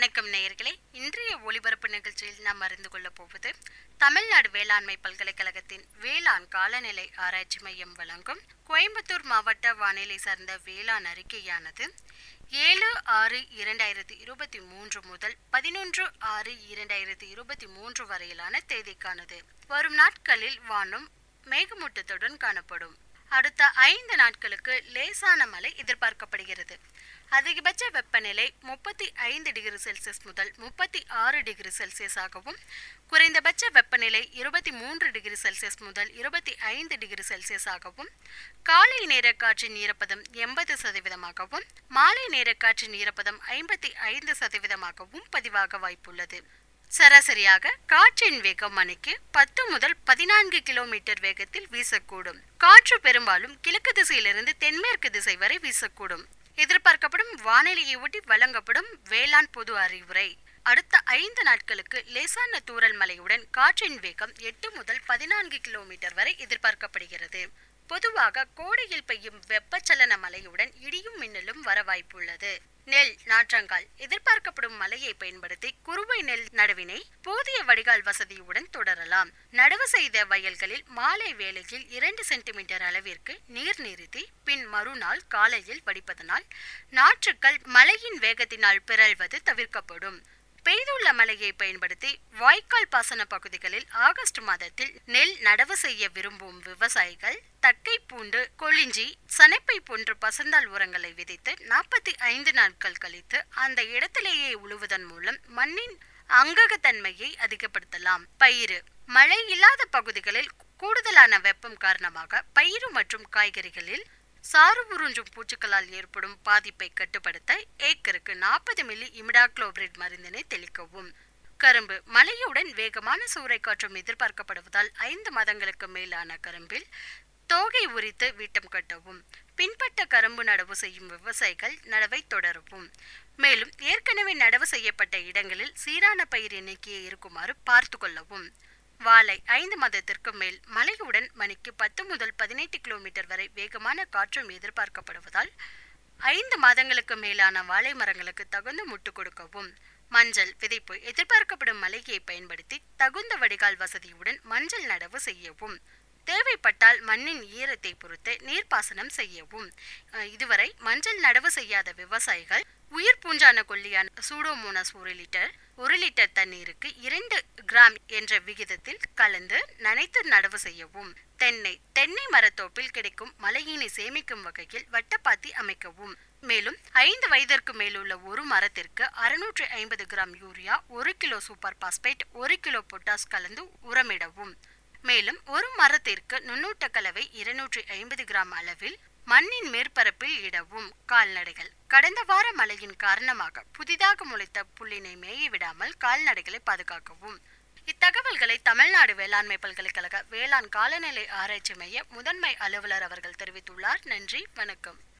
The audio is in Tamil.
வணக்கம் நேயர்களே இன்றைய ஒளிபரப்பு நிகழ்ச்சியில் நாம் அறிந்து கொள்ளப் போவது தமிழ்நாடு வேளாண்மை பல்கலைக்கழகத்தின் வேளாண் காலநிலை ஆராய்ச்சி மையம் வழங்கும் கோயம்புத்தூர் மாவட்ட வானிலை சார்ந்த வேளாண் அறிக்கையானது ஏழு ஆறு இரண்டாயிரத்தி இருபத்தி மூன்று முதல் பதினொன்று ஆறு இரண்டாயிரத்தி இருபத்தி மூன்று வரையிலான தேதிக்கானது வரும் நாட்களில் வானம் மேகமூட்டத்துடன் காணப்படும் அடுத்த ஐந்து நாட்களுக்கு லேசான மழை எதிர்பார்க்கப்படுகிறது அதிகபட்ச வெப்பநிலை முப்பத்தி ஐந்து டிகிரி செல்சியஸ் முதல் முப்பத்தி ஆறு டிகிரி செல்சியஸ் ஆகவும் குறைந்தபட்ச வெப்பநிலை இருபத்தி மூன்று டிகிரி செல்சியஸ் முதல் இருபத்தி ஐந்து டிகிரி செல்சியஸ் ஆகவும் காலை நேர காற்றின் ஈரப்பதம் எண்பது சதவீதமாகவும் மாலை நேர காற்றின் ஈரப்பதம் ஐம்பத்தி ஐந்து சதவீதமாகவும் பதிவாக வாய்ப்புள்ளது சராசரியாக காற்றின் வேகம் மணிக்கு பத்து முதல் பதினான்கு கிலோமீட்டர் வேகத்தில் வீசக்கூடும் காற்று பெரும்பாலும் கிழக்கு திசையிலிருந்து தென்மேற்கு திசை வரை வீசக்கூடும் எதிர்பார்க்கப்படும் வானிலையை ஒட்டி வழங்கப்படும் வேளாண் பொது அறிவுரை அடுத்த ஐந்து நாட்களுக்கு லேசான தூறல் மழையுடன் காற்றின் வேகம் எட்டு முதல் பதினான்கு கிலோமீட்டர் வரை எதிர்பார்க்கப்படுகிறது பொதுவாக கோடையில் பெய்யும் வெப்பச்சலன மழையுடன் இடியும் மின்னலும் வர வாய்ப்புள்ளது நெல் நாற்றங்கால் எதிர்பார்க்கப்படும் மழையை பயன்படுத்தி குறுவை நெல் நடவினை போதிய வடிகால் வசதியுடன் தொடரலாம் நடவு செய்த வயல்களில் மாலை வேளையில் இரண்டு சென்டிமீட்டர் அளவிற்கு நீர் நிறுத்தி பின் மறுநாள் காலையில் வடிப்பதனால் நாற்றுக்கள் மழையின் வேகத்தினால் பிறழ்வது தவிர்க்கப்படும் பெய்துள்ள மழையை பயன்படுத்தி வாய்க்கால் பாசன பகுதிகளில் ஆகஸ்ட் மாதத்தில் நெல் நடவு செய்ய விரும்பும் விவசாயிகள் தக்கை பூண்டு கொளிஞ்சி சனைப்பை போன்ற பசந்தால் உரங்களை விதைத்து நாற்பத்தி ஐந்து நாட்கள் கழித்து அந்த இடத்திலேயே உழுவதன் மூலம் மண்ணின் அங்ககத்தன்மையை அதிகப்படுத்தலாம் பயிறு மழை இல்லாத பகுதிகளில் கூடுதலான வெப்பம் காரணமாக பயிறு மற்றும் காய்கறிகளில் சாறு உறிஞ்சும் பூச்சிகளால் ஏற்படும் பாதிப்பை கட்டுப்படுத்த ஏக்கருக்கு நாற்பது மில்லி இமிடாக்ளோபிரிட் மருந்தினை தெளிக்கவும் கரும்பு மழையுடன் வேகமான சூறைக்காற்றும் எதிர்பார்க்கப்படுவதால் ஐந்து மாதங்களுக்கு மேலான கரும்பில் தோகை உரித்து வீட்டம் கட்டவும் பின்பட்ட கரும்பு நடவு செய்யும் விவசாயிகள் நடவை தொடரவும் மேலும் ஏற்கனவே நடவு செய்யப்பட்ட இடங்களில் சீரான பயிர் எண்ணிக்கையை இருக்குமாறு பார்த்து கொள்ளவும் வாழை ஐந்து மாதத்திற்கு மேல் மழையுடன் மணிக்கு பத்து முதல் பதினெட்டு கிலோமீட்டர் வரை வேகமான காற்றும் எதிர்பார்க்கப்படுவதால் ஐந்து மாதங்களுக்கு மேலான வாழை மரங்களுக்கு தகுந்த முட்டு கொடுக்கவும் மஞ்சள் விதைப்பு எதிர்பார்க்கப்படும் மழையை பயன்படுத்தி தகுந்த வடிகால் வசதியுடன் மஞ்சள் நடவு செய்யவும் தேவைப்பட்டால் மண்ணின் ஈரத்தை பொறுத்து நீர்ப்பாசனம் செய்யவும் இதுவரை மஞ்சள் நடவு செய்யாத விவசாயிகள் உயிர் பூஞ்சான கொல்லியான சூடோமோனாஸ் ஒரு லிட்டர் ஒரு லிட்டர் தண்ணீருக்கு இரண்டு கிராம் என்ற விகிதத்தில் கலந்து நனைத்து நடவு செய்யவும் தென்னை தென்னை மரத்தோப்பில் கிடைக்கும் மழையினை சேமிக்கும் வகையில் வட்டப்பாத்தி அமைக்கவும் மேலும் ஐந்து வயதிற்கு மேலுள்ள ஒரு மரத்திற்கு அறுநூற்று ஐம்பது கிராம் யூரியா ஒரு கிலோ சூப்பர் பாஸ்பேட் ஒரு கிலோ பொட்டாஸ் கலந்து உரமிடவும் மேலும் ஒரு மரத்திற்கு நுண்ணூட்ட கலவை இருநூற்றி ஐம்பது கிராம் அளவில் மண்ணின் மேற்பரப்பில் இடவும் கால்நடைகள் கடந்த வார மழையின் காரணமாக புதிதாக முளைத்த புல்லினை மேய விடாமல் கால்நடைகளை பாதுகாக்கவும் இத்தகவல்களை தமிழ்நாடு வேளாண்மை பல்கலைக்கழக வேளாண் காலநிலை ஆராய்ச்சி மைய முதன்மை அலுவலர் அவர்கள் தெரிவித்துள்ளார் நன்றி வணக்கம்